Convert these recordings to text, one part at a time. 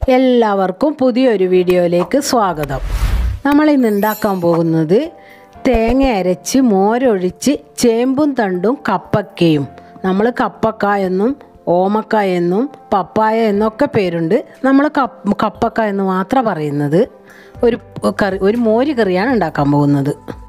എല്ലാവർക്കും പുതിയൊരു വീഡിയോയിലേക്ക് സ്വാഗതം നമ്മൾ ഇന്ന് ഉണ്ടാക്കാൻ പോകുന്നത് തേങ്ങ അരച്ച് മോരൊഴിച്ച് ചേമ്പും തണ്ടും കപ്പക്കയും നമ്മൾ കപ്പക്ക എന്നും ഓമക്ക എന്നും പപ്പായ എന്നൊക്കെ പേരുണ്ട് നമ്മൾ കപ്പ കപ്പക്ക എന്ന് മാത്രം പറയുന്നത് ഒരു കറി ഒരു മോര് കറിയാണ് ഉണ്ടാക്കാൻ പോകുന്നത്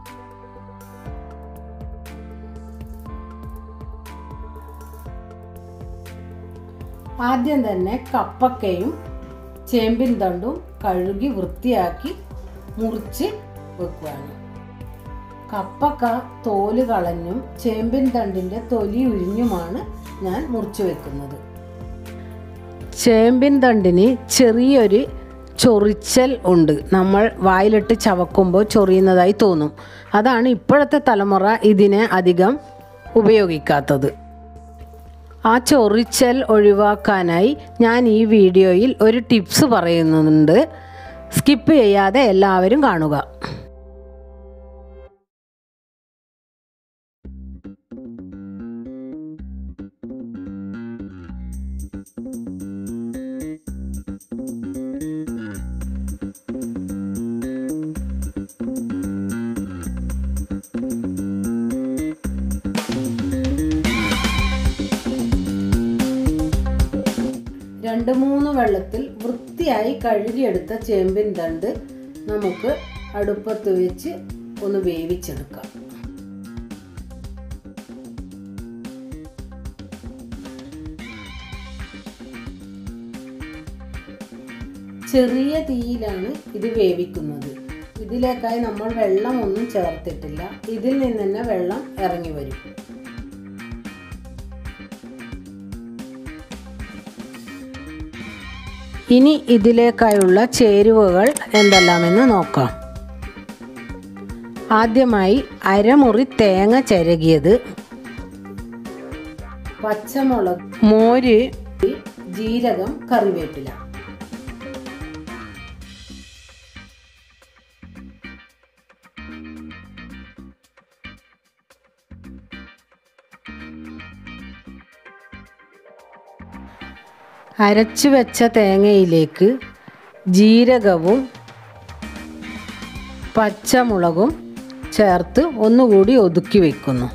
ആദ്യം തന്നെ കപ്പക്കയും ചേമ്പിൻ തണ്ടും കഴുകി വൃത്തിയാക്കി മുറിച്ച് വെക്കുകയാണ് കപ്പക്ക തോല് കളഞ്ഞും ചേമ്പിൻ തണ്ടിൻ്റെ തൊലി ഉരിഞ്ഞുമാണ് ഞാൻ മുറിച്ച് വെക്കുന്നത് ചേമ്പിൻ തണ്ടിന് ചെറിയൊരു ചൊറിച്ചൽ ഉണ്ട് നമ്മൾ വായിലിട്ട് ചവക്കുമ്പോൾ ചൊറിയുന്നതായി തോന്നും അതാണ് ഇപ്പോഴത്തെ തലമുറ ഇതിനെ അധികം ഉപയോഗിക്കാത്തത് ആ ചൊറിച്ചൽ ഒഴിവാക്കാനായി ഞാൻ ഈ വീഡിയോയിൽ ഒരു ടിപ്സ് പറയുന്നുണ്ട് സ്കിപ്പ് ചെയ്യാതെ എല്ലാവരും കാണുക രണ്ട് മൂന്ന് വെള്ളത്തിൽ വൃത്തിയായി കഴുകിയെടുത്ത ചേമ്പിൻ തണ്ട് നമുക്ക് അടുപ്പത്ത് വെച്ച് ഒന്ന് വേവിച്ചെടുക്കാം ചെറിയ തീയിലാണ് ഇത് വേവിക്കുന്നത് ഇതിലേക്കായി നമ്മൾ വെള്ളം ഒന്നും ചേർത്തിട്ടില്ല ഇതിൽ നിന്ന് തന്നെ വെള്ളം ഇറങ്ങി വരും ഇനി ഇതിലേക്കായുള്ള ചേരുവകൾ എന്തെല്ലാമെന്ന് നോക്കാം ആദ്യമായി അരമുറി തേങ്ങ ചിരകിയത് പച്ചമുളക് മോര് ജീരകം കറിവേപ്പില അരച്ചു വെച്ച തേങ്ങയിലേക്ക് ജീരകവും പച്ചമുളകും ചേർത്ത് ഒന്നുകൂടി ഒതുക്കി വെക്കുന്നു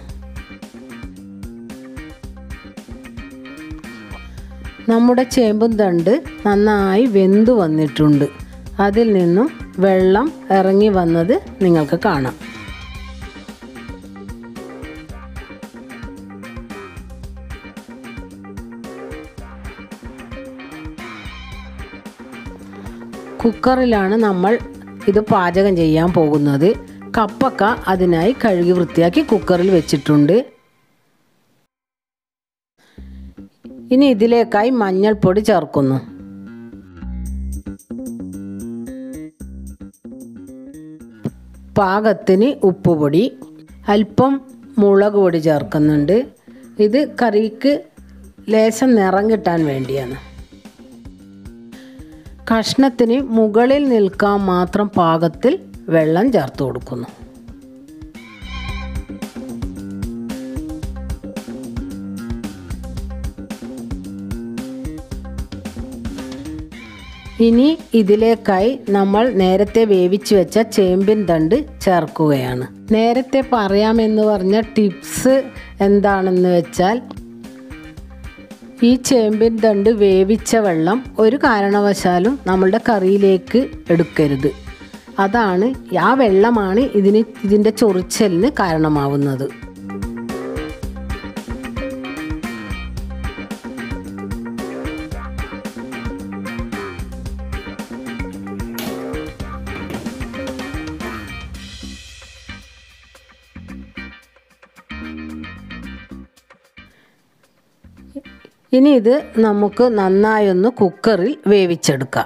നമ്മുടെ ചേമ്പും തണ്ട് നന്നായി വെന്തു വന്നിട്ടുണ്ട് അതിൽ നിന്നും വെള്ളം ഇറങ്ങി വന്നത് നിങ്ങൾക്ക് കാണാം കുക്കറിലാണ് നമ്മൾ ഇത് പാചകം ചെയ്യാൻ പോകുന്നത് കപ്പക്ക അതിനായി കഴുകി വൃത്തിയാക്കി കുക്കറിൽ വെച്ചിട്ടുണ്ട് ഇനി ഇതിലേക്കായി മഞ്ഞൾപ്പൊടി ചേർക്കുന്നു പാകത്തിന് ഉപ്പുപൊടി അല്പം മുളക് പൊടി ചേർക്കുന്നുണ്ട് ഇത് കറിക്ക് ലേശം നിറം കിട്ടാൻ വേണ്ടിയാണ് കഷ്ണത്തിന് മുകളിൽ നിൽക്കാൻ മാത്രം പാകത്തിൽ വെള്ളം ചേർത്ത് കൊടുക്കുന്നു ഇനി ഇതിലേക്കായി നമ്മൾ നേരത്തെ വേവിച്ച് വെച്ച ചേമ്പിൻ തണ്ട് ചേർക്കുകയാണ് നേരത്തെ പറയാമെന്ന് പറഞ്ഞ ടിപ്സ് എന്താണെന്ന് വെച്ചാൽ ഈ ചേമ്പിൻ തണ്ട് വേവിച്ച വെള്ളം ഒരു കാരണവശാലും നമ്മളുടെ കറിയിലേക്ക് എടുക്കരുത് അതാണ് ആ വെള്ളമാണ് ഇതിന് ഇതിൻ്റെ ചൊറിച്ചലിന് കാരണമാവുന്നത് ഇനി ഇത് നമുക്ക് നന്നായൊന്ന് കുക്കറിൽ വേവിച്ചെടുക്കാം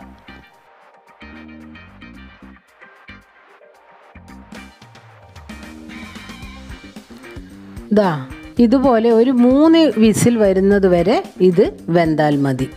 ദാ ഇതുപോലെ ഒരു മൂന്ന് വിസിൽ വരുന്നത് വരെ ഇത് വെന്താൽ മതി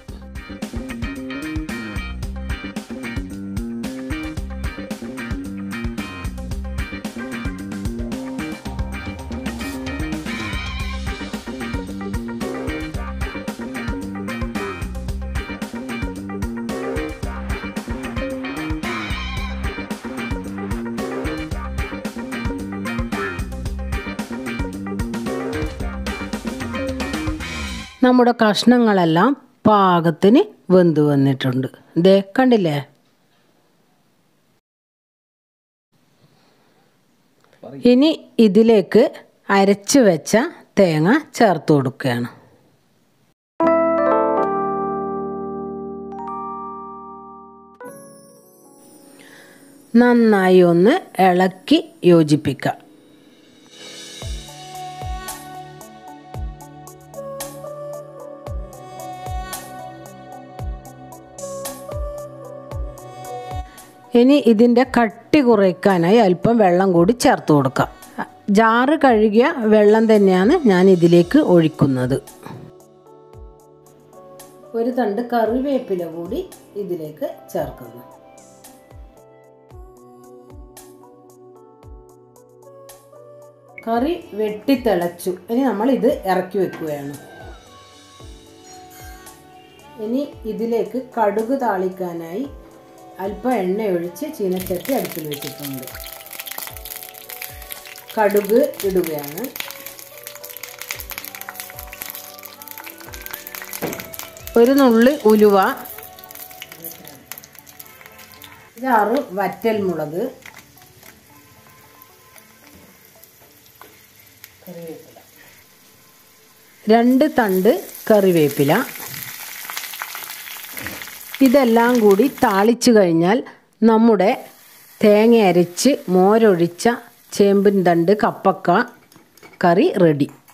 നമ്മുടെ കഷ്ണങ്ങളെല്ലാം പാകത്തിന് വെന്ത് വന്നിട്ടുണ്ട് ദേ കണ്ടില്ലേ ഇനി ഇതിലേക്ക് അരച്ച് വെച്ച തേങ്ങ ചേർത്ത് കൊടുക്കുകയാണ് നന്നായി ഒന്ന് ഇളക്കി യോജിപ്പിക്കുക ഇനി ഇതിൻ്റെ കട്ടി കുറയ്ക്കാനായി അല്പം വെള്ളം കൂടി ചേർത്ത് കൊടുക്കാം ജാറ് കഴുകിയ വെള്ളം തന്നെയാണ് ഞാൻ ഇതിലേക്ക് ഒഴിക്കുന്നത് ഒരു തണ്ട് കറിവേപ്പില കൂടി ഇതിലേക്ക് ചേർക്കുന്നു കറി വെട്ടിത്തിളച്ചു ഇനി നമ്മൾ ഇത് ഇറക്കി വെക്കുകയാണ് ഇനി ഇതിലേക്ക് കടുക് താളിക്കാനായി അല്പം എണ്ണ ഒഴിച്ച് ചീനച്ചട്ടി അടുപ്പിൽ വെച്ചിട്ടുണ്ട് കടുക് ഇടുകയാണ് ഒരു നുള്ളി ഉലുവ ഇതാറ് വറ്റൽ മുളക് രണ്ട് തണ്ട് കറിവേപ്പില ഇതെല്ലാം കൂടി താളിച്ചു കഴിഞ്ഞാൽ നമ്മുടെ തേങ്ങ അരച്ച് മോരൊഴിച്ച ചേമ്പിൻ തണ്ട് കപ്പക്ക കറി റെഡി